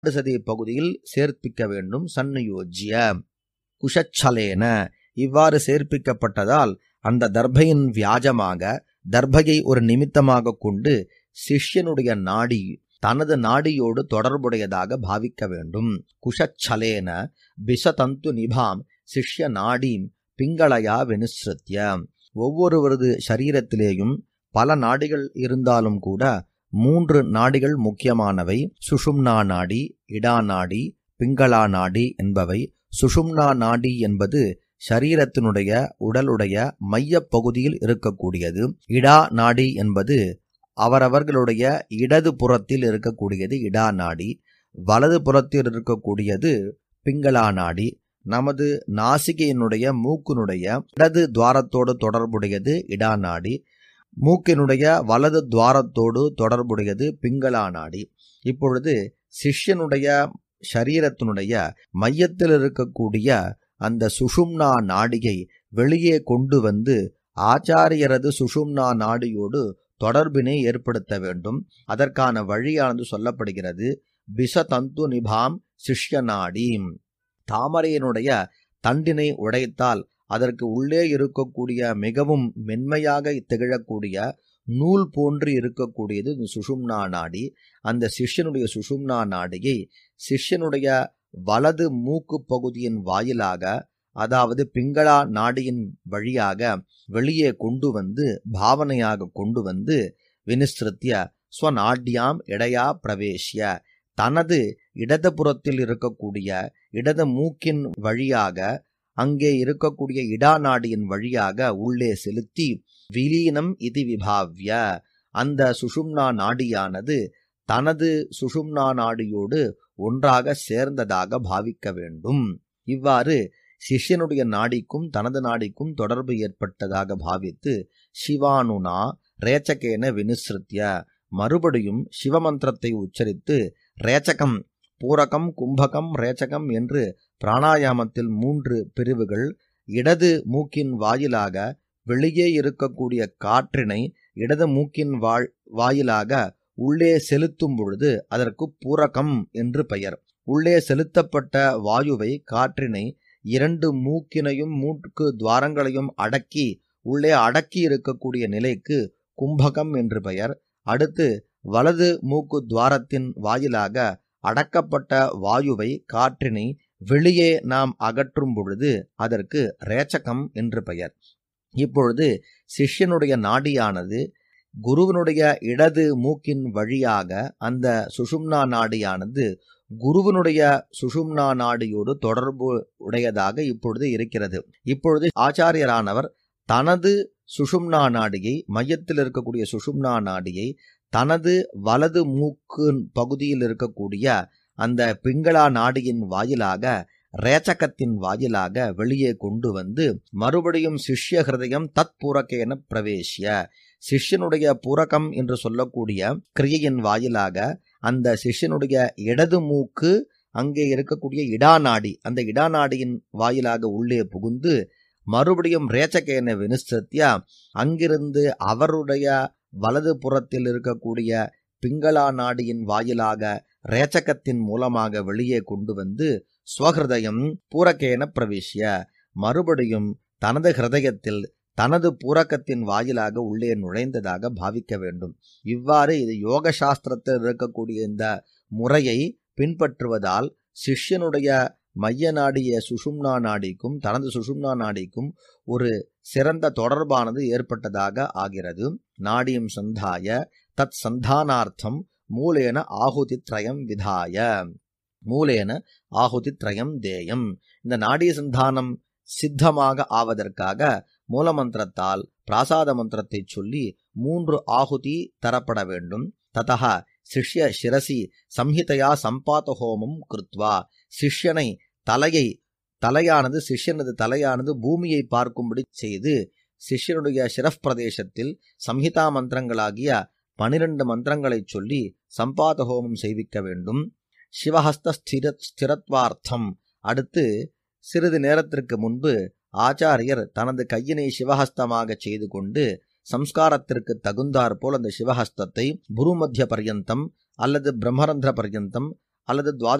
சதி பகுதியில் சேர்ப்பிக்க வேண்டும் சன்னியோஜ்ய குஷச்சலேன இவ்வாறு சேர்ப்பிக்கப்பட்டதால் அந்த தர்பையின் வியாஜமாக தர்பையை ஒரு நிமித்தமாக கொண்டு சிஷ்யனுடைய நாடி தனது நாடியோடு தொடர்புடையதாக பாவிக்க வேண்டும் குஷச்சலேன பிசதந்து நிபாம் சிஷ்ய நாடீம் பிங்களயா வினுசிருத்திய ஒவ்வொருவரது சரீரத்திலேயும் பல நாடிகள் இருந்தாலும் கூட மூன்று நாடிகள் முக்கியமானவை சுஷும்னா நாடி இடா நாடி பிங்களா நாடி என்பவை சுஷும்னா நாடி என்பது சரீரத்தினுடைய உடலுடைய மையப் பகுதியில் இருக்கக்கூடியது இடா நாடி என்பது அவரவர்களுடைய இடது புறத்தில் இருக்கக்கூடியது இடா நாடி வலது புறத்தில் இருக்கக்கூடியது பிங்களா நாடி நமது நாசிகையினுடைய மூக்கினுடைய இடது துவாரத்தோடு தொடர்புடையது இடா நாடி மூக்கினுடைய வலது துவாரத்தோடு தொடர்புடையது பிங்களா நாடி இப்பொழுது சிஷ்யனுடைய சரீரத்தினுடைய மையத்தில் இருக்கக்கூடிய அந்த சுஷும்னா நாடியை வெளியே கொண்டு வந்து ஆச்சாரியரது சுஷும்னா நாடியோடு தொடர்பினை ஏற்படுத்த வேண்டும் அதற்கான வழியானது சொல்லப்படுகிறது பிசதந்து நிபாம் சிஷ்ய நாடி தாமரையினுடைய தண்டினை உடைத்தால் அதற்கு உள்ளே இருக்கக்கூடிய மிகவும் மென்மையாக திகழக்கூடிய நூல் போன்று இருக்கக்கூடியது இந்த சுஷும்னா நாடி அந்த சிஷ்யனுடைய சுஷும்னா நாடியை சிஷ்யனுடைய வலது மூக்கு பகுதியின் வாயிலாக அதாவது பிங்களா நாடியின் வழியாக வெளியே கொண்டு வந்து பாவனையாக கொண்டு வந்து வினிஸ்திருத்திய ஸ்வநாட்யாம் இடையா பிரவேசிய தனது இடதுபுறத்தில் இருக்கக்கூடிய இடது மூக்கின் வழியாக அங்கே இருக்கக்கூடிய இடா நாடியின் வழியாக உள்ளே செலுத்தி விலீனம் இது விபாவ்ய அந்த சுஷும்னா நாடியானது தனது சுஷும்னா நாடியோடு ஒன்றாக சேர்ந்ததாக பாவிக்க வேண்டும் இவ்வாறு சிஷ்யனுடைய நாடிக்கும் தனது நாடிக்கும் தொடர்பு ஏற்பட்டதாக பாவித்து சிவானுனா ரேச்சகேன வினுசிருத்திய மறுபடியும் சிவமந்திரத்தை உச்சரித்து ரேச்சகம் பூரகம் கும்பகம் ரேச்சகம் என்று பிராணாயாமத்தில் மூன்று பிரிவுகள் இடது மூக்கின் வாயிலாக வெளியே இருக்கக்கூடிய காற்றினை இடது மூக்கின் வாழ் வாயிலாக உள்ளே செலுத்தும் பொழுது அதற்கு பூரகம் என்று பெயர் உள்ளே செலுத்தப்பட்ட வாயுவை காற்றினை இரண்டு மூக்கினையும் மூக்கு துவாரங்களையும் அடக்கி உள்ளே அடக்கி இருக்கக்கூடிய நிலைக்கு கும்பகம் என்று பெயர் அடுத்து வலது மூக்கு துவாரத்தின் வாயிலாக அடக்கப்பட்ட வாயுவை காற்றினை வெளியே நாம் அகற்றும் பொழுது அதற்கு ரேச்சகம் என்று பெயர் இப்பொழுது சிஷ்யனுடைய நாடியானது குருவனுடைய இடது மூக்கின் வழியாக அந்த சுஷும்னா நாடியானது குருவனுடைய சுஷும்னா நாடியோடு தொடர்பு உடையதாக இப்பொழுது இருக்கிறது இப்பொழுது ஆச்சாரியரானவர் தனது சுஷும்னா நாடியை மையத்தில் இருக்கக்கூடிய சுஷும்னா நாடியை தனது வலது மூக்கு பகுதியில் இருக்கக்கூடிய அந்த பிங்களா நாடியின் வாயிலாக ரேச்சகத்தின் வாயிலாக வெளியே கொண்டு வந்து மறுபடியும் சிஷ்ய ஹிருதயம் தத் பூரக்கேன பிரவேசிய சிஷ்யனுடைய பூரகம் என்று சொல்லக்கூடிய கிரியையின் வாயிலாக அந்த சிஷ்யனுடைய இடது மூக்கு அங்கே இருக்கக்கூடிய இடாநாடி அந்த இடாநாடியின் வாயிலாக உள்ளே புகுந்து மறுபடியும் ரேச்சகேன வினுஸ்திருத்தியா அங்கிருந்து அவருடைய வலது புறத்தில் இருக்கக்கூடிய பிங்களா நாடியின் வாயிலாக ரேச்சகத்தின் மூலமாக வெளியே கொண்டு வந்து ஸ்வஹிருதயம் பூரக்கேன பிரவேசிய மறுபடியும் தனது ஹிருதயத்தில் தனது பூரக்கத்தின் வாயிலாக உள்ளே நுழைந்ததாக பாவிக்க வேண்டும் இவ்வாறு இது யோக சாஸ்திரத்தில் இருக்கக்கூடிய இந்த முறையை பின்பற்றுவதால் சிஷ்யனுடைய மைய நாடிய சுஷும்னா நாடிக்கும் தனது சுஷும்னா நாடிக்கும் ஒரு சிறந்த தொடர்பானது ஏற்பட்டதாக ஆகிறது நாடியும் சந்தாய தத் சந்தானார்த்தம் மூலேன ஆகுதி திரயம் விதாய மூலேன ஆகுதி திரயம் தேயம் இந்த நாடிய சந்தானம் சித்தமாக ஆவதற்காக மூலமந்திரத்தால் பிராசாத மந்திரத்தை சொல்லி மூன்று ஆகுதி தரப்பட வேண்டும் ததா சிஷ்ய சிரசி சம்ஹிதையா சம்பாத ஹோமம் கிருத்வா சிஷ்யனை தலையை தலையானது சிஷ்யனது தலையானது பூமியை பார்க்கும்படி செய்து சிஷ்யனுடைய சிரஃப் பிரதேசத்தில் சம்ஹிதா மந்திரங்களாகிய பனிரெண்டு மந்திரங்களைச் சொல்லி சம்பாத ஹோமம் செய்விக்க வேண்டும் சிவஹஸ்த ஸ்திர ஸ்திரத்வார்த்தம் அடுத்து சிறிது நேரத்திற்கு முன்பு ஆச்சாரியர் தனது கையினை சிவஹஸ்தமாக செய்து கொண்டு சம்ஸ்காரத்திற்கு தகுந்தாற் போல் அந்த சிவஹஸ்தத்தை புருமத்திய பர்யந்தம் அல்லது பிரம்மரந்திர பர்யந்தம் அல்லது துவாத